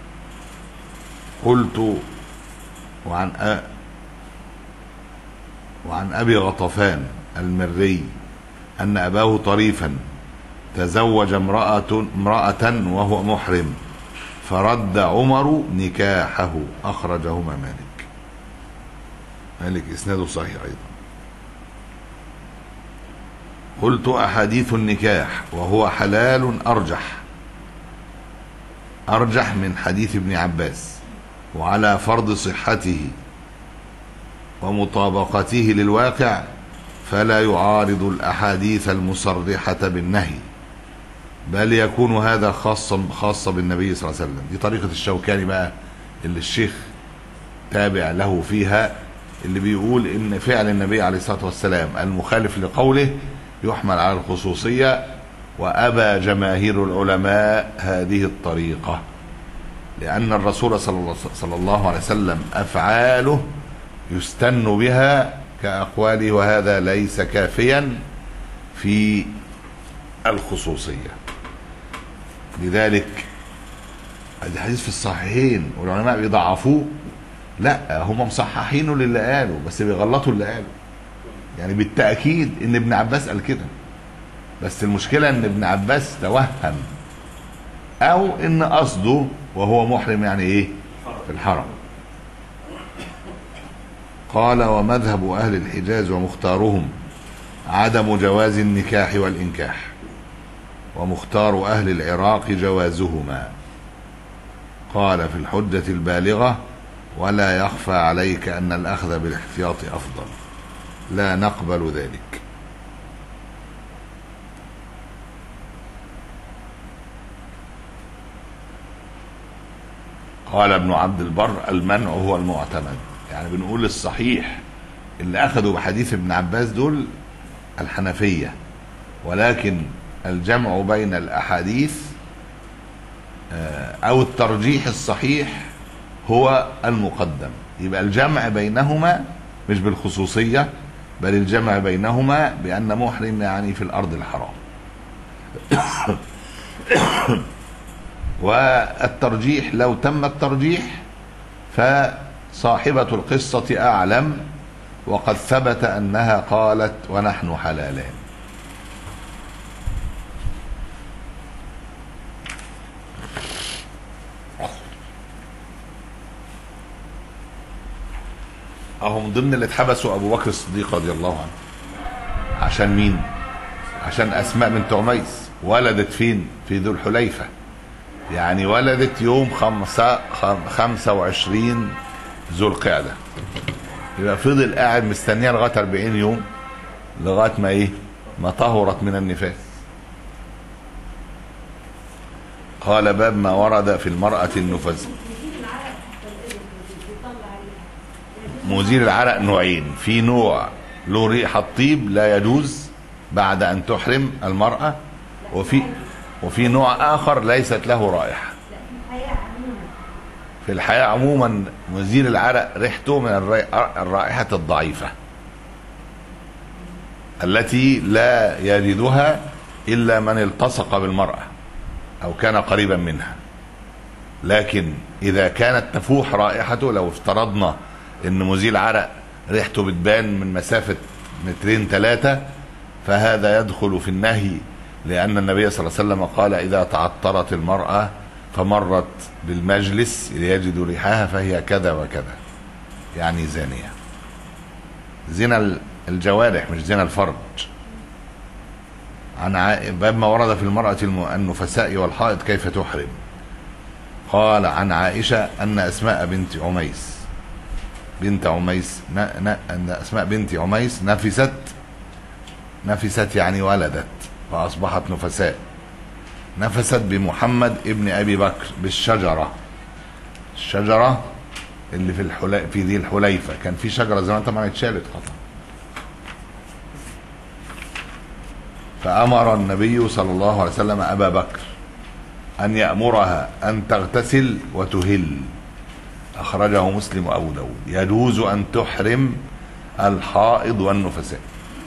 قلت وعن أ... وعن أبي غطفان المري أن أباه طريفا تزوج امرأة امرأة وهو محرم فرد عمر نكاحه أخرجهما مالك مالك إسناده صحيح أيضا قلت أحاديث النكاح وهو حلال أرجح أرجح من حديث ابن عباس وعلى فرض صحته ومطابقته للواقع فلا يعارض الأحاديث المصرحة بالنهي بل يكون هذا خاصا خاصة بالنبي صلى الله عليه وسلم دي طريقة الشوكاني بقى اللي الشيخ تابع له فيها اللي بيقول ان فعل النبي عليه الصلاة والسلام المخالف لقوله يحمل على الخصوصية وأبى جماهير العلماء هذه الطريقة لأن الرسول صلى الله- صلى الله عليه وسلم أفعاله يستن بها كأقواله وهذا ليس كافيا في الخصوصية لذلك الحديث في الصحيحين والعلماء بيضعفوه لا هم مصححينه للي قاله بس بيغلطوا اللي قاله يعني بالتأكيد ان ابن عباس قال كده بس المشكلة ان ابن عباس توهم او ان قصده وهو محرم يعني ايه في الحرم قال ومذهب اهل الحجاز ومختارهم عدم جواز النكاح والانكاح ومختار اهل العراق جوازهما قال في الحجة البالغة ولا يخفى عليك ان الاخذ بالاحتياط افضل لا نقبل ذلك قال ابن عبد البر المنع هو المعتمد يعني بنقول الصحيح اللي اخذوا بحديث ابن عباس دول الحنفية ولكن الجمع بين الاحاديث آه، او الترجيح الصحيح هو المقدم يبقى الجمع بينهما مش بالخصوصية بل الجمع بينهما بأن محرم يعني في الأرض الحرام والترجيح لو تم الترجيح فصاحبة القصة أعلم وقد ثبت أنها قالت ونحن حلالان اهو من ضمن اللي اتحبسوا ابو بكر الصديق رضي الله عنه عشان مين عشان اسماء بنت عميس ولدت فين في ذو الحليفه يعني ولدت يوم خمسة خم- خمسة وعشرين ذو القعدة يبقى فضل قاعد مستنيها لغاية 40 يوم لغاية ما ايه ما طهرت من النفاس قال باب ما ورد في المرأة النفاس مزيل العرق نوعين في نوع له ريحة طيب لا يجوز بعد أن تحرم المرأة وفي وفي نوع آخر ليست له رائحة في الحياة عموما مزيل العرق ريحته من الري- الرائحة الضعيفة التي لا يجدها إلا من التصق بالمرأة أو كان قريبا منها لكن إذا كانت تفوح رائحته لو افترضنا إن مزيل عرق ريحته بتبان من مسافة مترين ثلاثة فهذا يدخل في النهي لأن النبي صلى الله عليه وسلم قال إذا تعطرت المرأة فمرت بالمجلس يجد ريحها فهي كذا وكذا يعني زانية زنا الجوارح مش زنا الفرج عن عا- باب ما ورد في المرأة الم- النفساء والحائض كيف تحرم قال عن عائشة أن أسماء بنت عميس بنت عميس ن... ن... أن أسماء بنت عميس نفست نفست يعني ولدت فأصبحت نفساء نفست بمحمد ابن أبي بكر بالشجرة الشجرة اللي في الحلي... في ذي الحليفة كان في شجرة زمان طبعا اتشالت خطأ فأمر النبي صلى الله عليه وسلم أبا بكر أن يأمرها أن تغتسل وتهل أخرجه مسلم وأبو داود يجوز أن تحرم الحائض والنفساء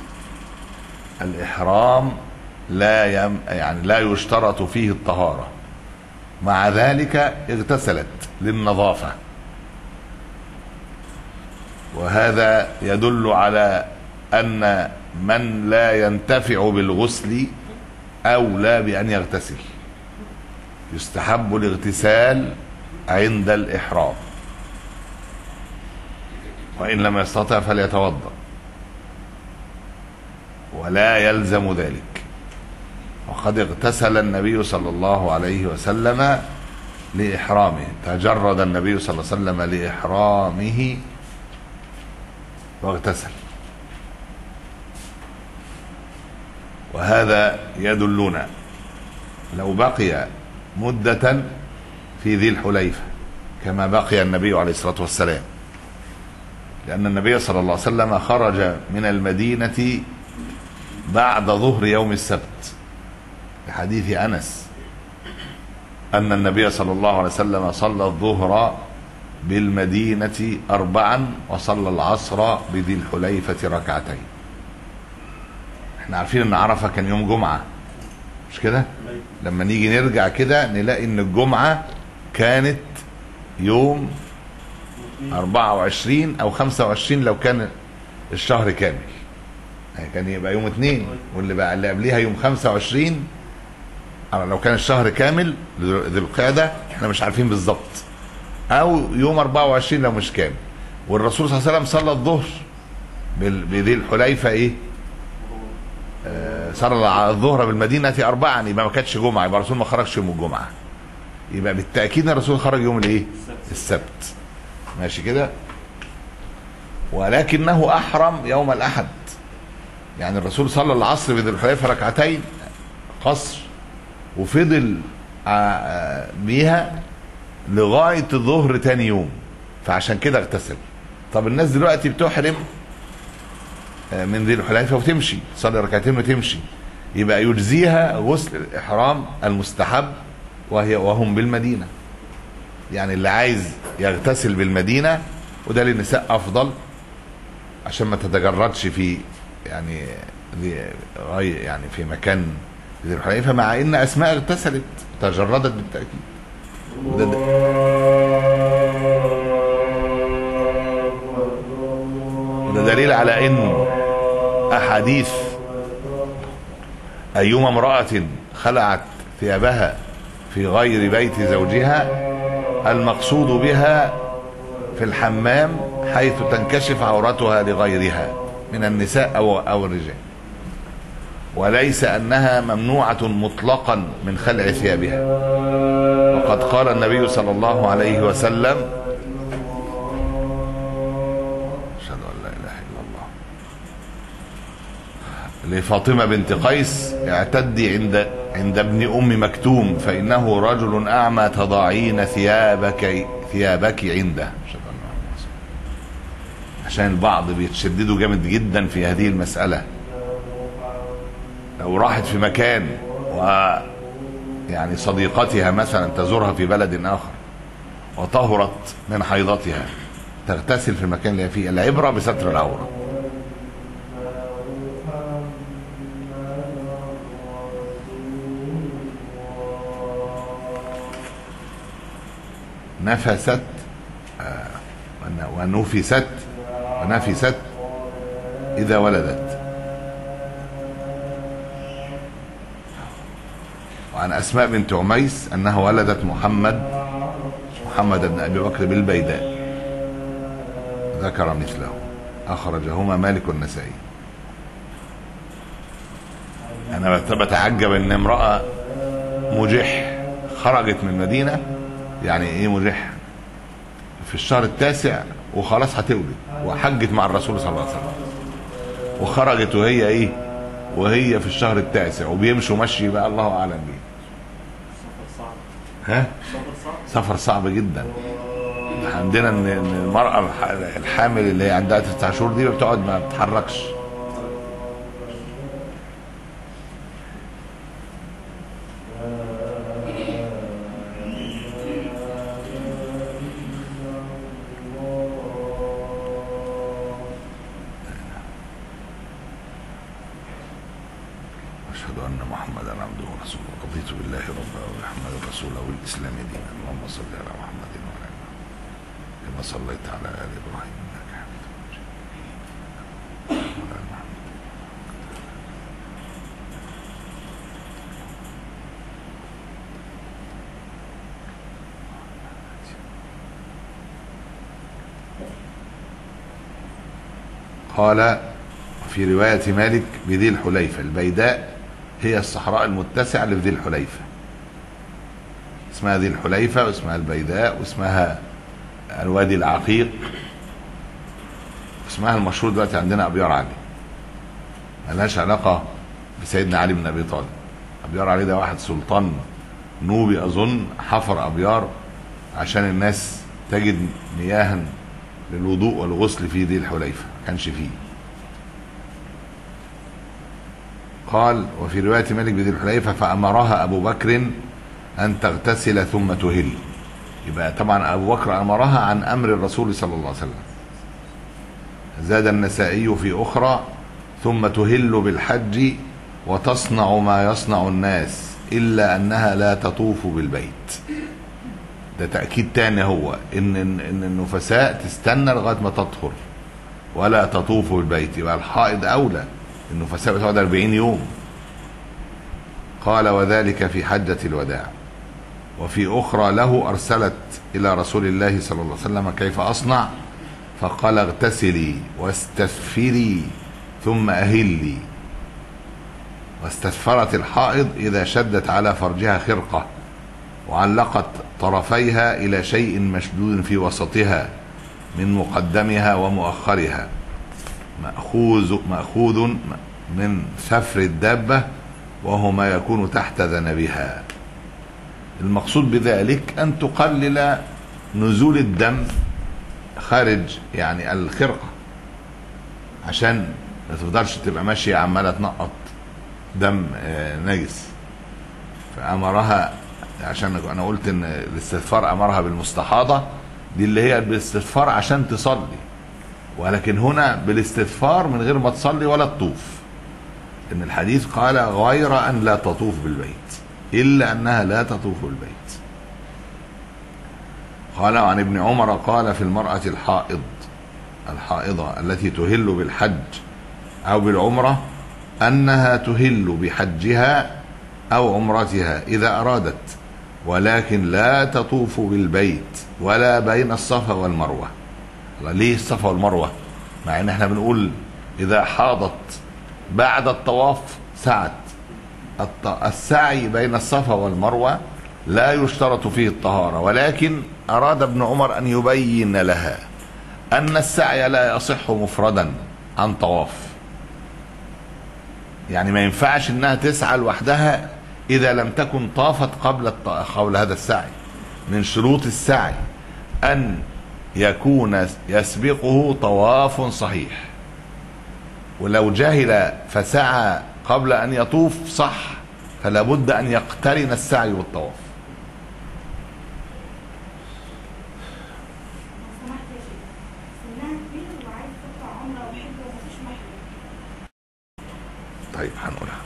الإحرام لا يم يعني لا يشترط فيه الطهارة مع ذلك اغتسلت للنظافة وهذا يدل على أن من لا ينتفع بالغسل أولى بأن يغتسل يستحب الاغتسال عند الإحرام وإن لم يستطع فليتوضأ ولا يلزم ذلك وقد اغتسل النبي صلى الله عليه وسلم لإحرامه تجرد النبي صلى الله عليه وسلم لإحرامه واغتسل وهذا يدلنا لو بقي مدة في ذي الحليفة كما بقي النبي عليه الصلاة والسلام لأن النبي صلى الله عليه وسلم خرج من المدينة بعد ظهر يوم السبت لحديث أنس أن النبي صلى الله عليه وسلم صلى الظهر بالمدينة أربعا وصلى العصر بذي الحليفة ركعتين احنا عارفين ان عرفة كان يوم جمعة مش كده لما نيجي نرجع كده نلاقي ان الجمعة كانت يوم 24 او 25 لو كان الشهر كامل يعني كان يبقى يوم اثنين واللي بقى اللي قبليها يوم 25 أو لو كان الشهر كامل ذي القعدة احنا مش عارفين بالظبط او يوم 24 لو مش كامل والرسول صلى الله عليه وسلم صلى الظهر بال- بذي الحليفة ايه آه، صلى الظهر بالمدينة أربعا يبقى ما كانتش جمعة يبقى الرسول ما خرجش يوم الجمعة يبقى بالتأكيد إن الرسول خرج يوم الايه السبت ماشي كده ولكنه أحرم يوم الأحد يعني الرسول صلى العصر بذي الحليفة ركعتين قصر وفضل آه، آه، بيها لغاية الظهر تاني يوم فعشان كده اغتسل طب الناس دلوقتي بتحرم آه، من ذي الحليفة وتمشي تصلي ركعتين وتمشي يبقى يجزيها غسل الإحرام المستحب وهي وهم بالمدينة يعني اللي عايز يغتسل بالمدينة وده للنساء أفضل عشان ما تتجردش في يعني ذي- غي يعني في مكان ذي الحليفة مع ان اسماء اغتسلت تجردت بالتأكيد وده ده وده دليل على ان احاديث ايما امرأة خلعت ثيابها في غير بيت زوجها المقصود بها في الحمام حيث تنكشف عورتها لغيرها من النساء او او الرجال وليس انها ممنوعه مطلقا من خلع ثيابها وقد قال النبي صلى الله عليه وسلم اشهد ان لا اله الا الله لفاطمه بنت قيس اعتدي عند عند ابن ام مكتوم فانه رجل اعمى تضاعين ثيابك ثيابك عنده أشهد أن لا إله إلا الله. عشان البعض بيتشددوا جامد جدا في هذه المساله لو راحت في مكان و يعني صديقتها مثلا تزورها في بلد اخر وطهرت من حيضتها تغتسل في المكان اللي هي فيه العبره بستر العوره نفست آه، ون- ونفست ونفست اذا ولدت وعن اسماء بنت عميس انها ولدت محمد محمد بن ابي بكر بالبيداء ذكر مثله اخرجهما مالك النسائي انا بت- بتعجب ان امراه مجح خرجت من المدينه يعني ايه مجح في الشهر التاسع وخلاص هتولد وحجت مع الرسول صلى الله عليه وسلم وخرجت وهي ايه وهي في الشهر التاسع وبيمشوا مشي بقى الله اعلم بيه سفر صعب ها سفر صعب سفر صعب جدا عندنا ان إن المراه الح- الحامل اللي هي عندها تسع شهور دي بتقعد ما بتتحركش أشهد أن محمدا عبده ورسوله رضيت بالله ربا وبمحمد رسولا وبالإسلام دينا اللهم صل على محمد وعلى آل محمد كما صليت على آل إبراهيم إنك حميد مجيد وعلى آل محمد قال في رواية مالك بذي الحليفة البيداء هي الصحراء المتسعة اللي في ذي الحليفة اسمها ذي الحليفة واسمها البيداء واسمها الوادي العقيق اسمها المشهور دلوقتي عندنا أبيار علي ملهاش علاقة بسيدنا علي بن أبي طالب أبيار علي ده واحد سلطان نوبي أظن حفر أبيار عشان الناس تجد مياها للوضوء والغسل في ذي الحليفة ما كانش فيه قال وفي رواية مالك بذي الحليفة فأمرها أبو بكر أن تغتسل ثم تهل يبقى طبعا أبو بكر أمرها عن أمر الرسول صلى الله عليه وسلم زاد النسائي في أخرى ثم تهل بالحج وتصنع ما يصنع الناس إلا أنها لا تطوف بالبيت ده تأكيد تاني هو إن إن إن النفساء تستنى لغاية ما تطهر ولا تطوف بالبيت يبقى الحائض أولى النفساء بتقعد 40 يوم قال وذلك في حجة الوداع وفي أخرى له أرسلت إلى رسول الله صلى الله عليه وسلم كيف أصنع فقال اغتسلي واستثفري ثم أهلي واستثفرت الحائض إذا شدت على فرجها خرقة وعلقت طرفيها إلى شيء مشدود في وسطها من مقدمها ومؤخرها مأخوذ مأخوذ من سفر الدابة وهو ما يكون تحت ذنبها المقصود بذلك أن تقلل نزول الدم خارج يعني الخرقة عشان ما تفضلش تبقى ماشية عمالة تنقط دم آه، نجس فأمرها عشان أنا قلت إن الاستغفار أمرها بالمستحاضة دي اللي هي بالاستغفار عشان تصلي ولكن هنا بالاستغفار من غير ما تصلي ولا تطوف ان الحديث قال غير ان لا تطوف بالبيت الا انها لا تطوف بالبيت قال عن ابن عمر قال في المرأة الحائض الحائضة التي تهل بالحج أو بالعمرة أنها تهل بحجها أو عمرتها إذا أرادت ولكن لا تطوف بالبيت ولا بين الصفا والمروة الله ليه الصفا والمروة مع ان احنا بنقول اذا حاضت بعد الطواف سعت الط- السعي بين الصفا والمروة لا يشترط فيه الطهارة ولكن أراد ابن عمر أن يبين لها أن السعي لا يصح مفردا عن طواف يعني ما ينفعش انها تسعى لوحدها اذا لم تكن طافت قبل الط... قبل هذا السعي من شروط السعي ان يكون يسبقه طواف صحيح ولو جهل فسعى قبل ان يطوف صح فلا بد ان يقترن السعي والطواف لو سمحت يا شيخ سنها كبير وعايز تطلع عمره وحج ومفيش محرم طيب هنقولها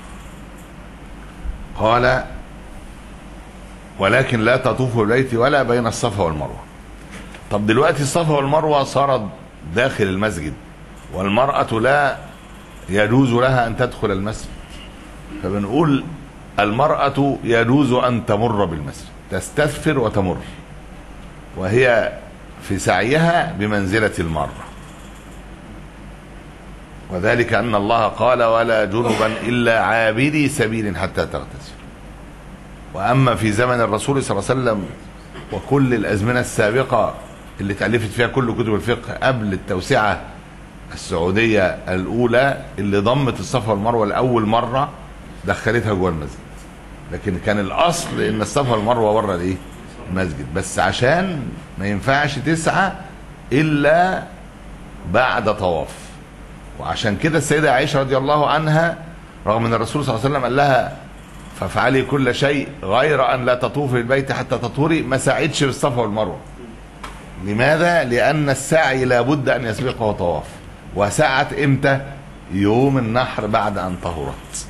قال ولكن لا تطوف بالبيت ولا بين الصفا والمروه طب دلوقتي الصفا والمروه صارت داخل المسجد والمراه لا يجوز لها ان تدخل المسجد فبنقول المراه يجوز ان تمر بالمسجد تستثفر وتمر وهي في سعيها بمنزله المره وذلك أن الله قال ولا جنبا إلا عابري سبيل حتى تغتسل وأما في زمن الرسول صلى الله عليه وسلم وكل الأزمنة السابقة اللي تألفت فيها كل كتب الفقه قبل التوسعة السعودية الأولى اللي ضمت الصفا والمروة لأول مرة دخلتها جوه المسجد لكن كان الأصل إن الصفا والمروة بره الإيه؟ المسجد بس عشان ما ينفعش تسعى إلا بعد طواف وعشان كده السيدة عائشة رضي الله عنها رغم ان الرسول صلى الله عليه وسلم قال لها فافعلي كل شيء غير ان لا تطوفي البيت حتى تطهري ما ساعدش بالصفا والمروه. لماذا؟ لان السعي لابد ان يسبقه طواف. وسعت امتى؟ يوم النحر بعد ان طهرت.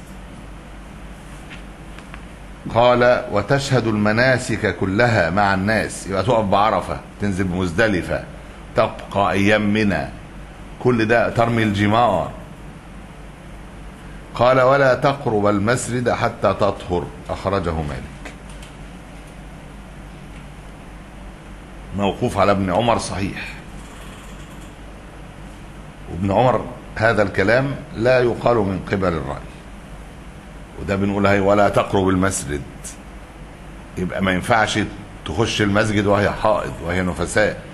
قال وتشهد المناسك كلها مع الناس يبقى تقف بعرفه تنزل بمزدلفه تبقى ايام منى كل ده ترمي الجمار قال ولا تقرب المسجد حتى تطهر أخرجه مالك موقوف على ابن عمر صحيح وابن عمر هذا الكلام لا يقال من قبل الرأي وده بنقول هي ولا تقرب المسجد يبقى ما ينفعش تخش المسجد وهي حائض وهي نفساء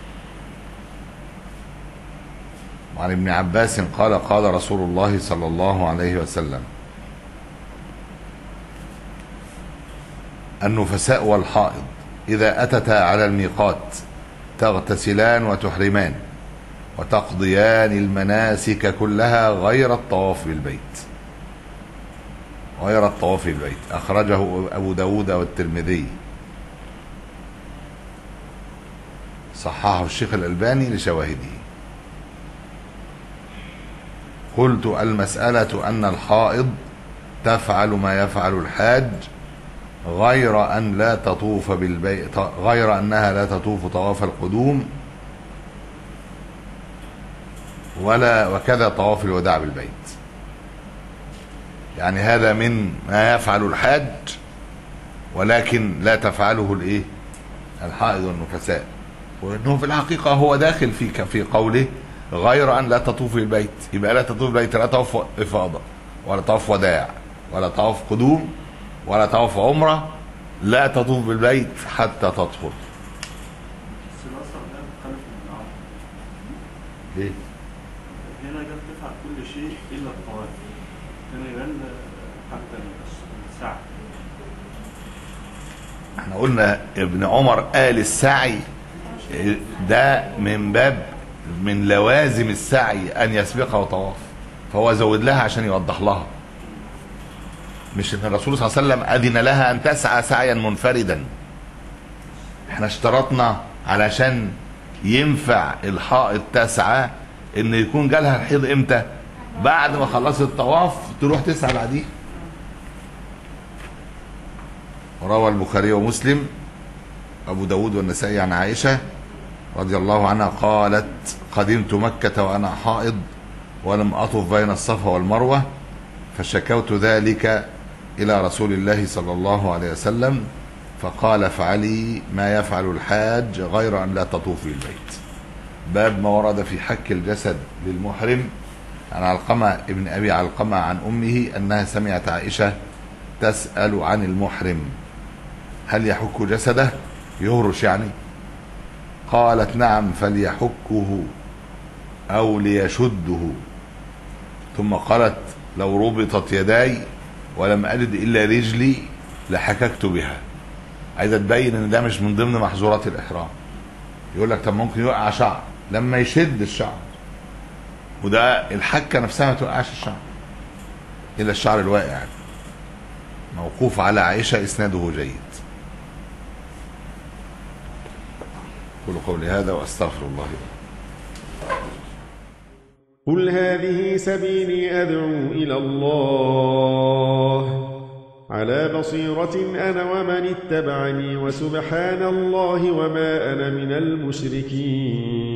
وعن ابن عباس قال قال رسول الله صلى الله عليه وسلم النفساء والحائض إذا أتتا على الميقات تغتسلان وتحرمان وتقضيان المناسك كلها غير الطواف بالبيت غير الطواف بالبيت أخرجه أبو داود والترمذي صححه الشيخ الألباني لشواهده قلت المسألة أن الحائض تفعل ما يفعل الحاج غير أن لا تطوف بالبيت غير أنها لا تطوف طواف القدوم ولا وكذا طواف الوداع بالبيت يعني هذا من ما يفعل الحاج ولكن لا تفعله الايه الحائض والنفساء وانه في الحقيقه هو داخل في في قوله غير ان لا تطوف البيت يبقى لا تطوف البيت لا طواف افاضه ولا طواف وداع ولا طواف قدوم ولا طواف عمره لا تطوف بالبيت حتى تطهر بس الاثر ده مختلف من العرب ليه؟ هنا جت تفعل كل شيء الا الطواف هنا يبان حتى السعي احنا قلنا ابن عمر قال السعي ده من باب من لوازم السعي ان يسبقه طواف فهو زود لها عشان يوضح لها مش ان الرسول صلى الله عليه وسلم اذن لها ان تسعى سعيا منفردا احنا اشترطنا علشان ينفع الحائط تسعى ان يكون جالها الحيض امتى بعد ما خلصت الطواف تروح تسعى بعديه روى البخاري ومسلم أبو داود والنسائي عن عائشة رضي الله عنها قالت قدمت مكة وأنا حائض ولم أطف بين الصفا والمروة فشكوت ذلك إلى رسول الله صلى الله عليه وسلم فقال افعلي ما يفعل الحاج غير أن لا تطوفي البيت باب ما ورد في حك الجسد للمحرم عن علقمة ابن أبي علقمة عن أمه أنها سمعت عائشة تسأل عن المحرم هل يحك جسده يهرش يعني قالت نعم فليحكه أو ليشده ثم قالت لو ربطت يداي ولم أجد إلا رجلي لحككت بها عايزة تبين إن ده مش من ضمن محظورات الإحرام يقول لك طب ممكن يوقع شعر لما يشد الشعر وده الحكة نفسها ما توقعش الشعر إلا الشعر الواقع يعني. موقوف على عائشة إسناده جيد قل قولي هذا وأستغفر الله لي. قل هذه سبيلي أدعو إلى الله على بصيرة أنا ومن اتبعني وسبحان الله وما أنا من المشركين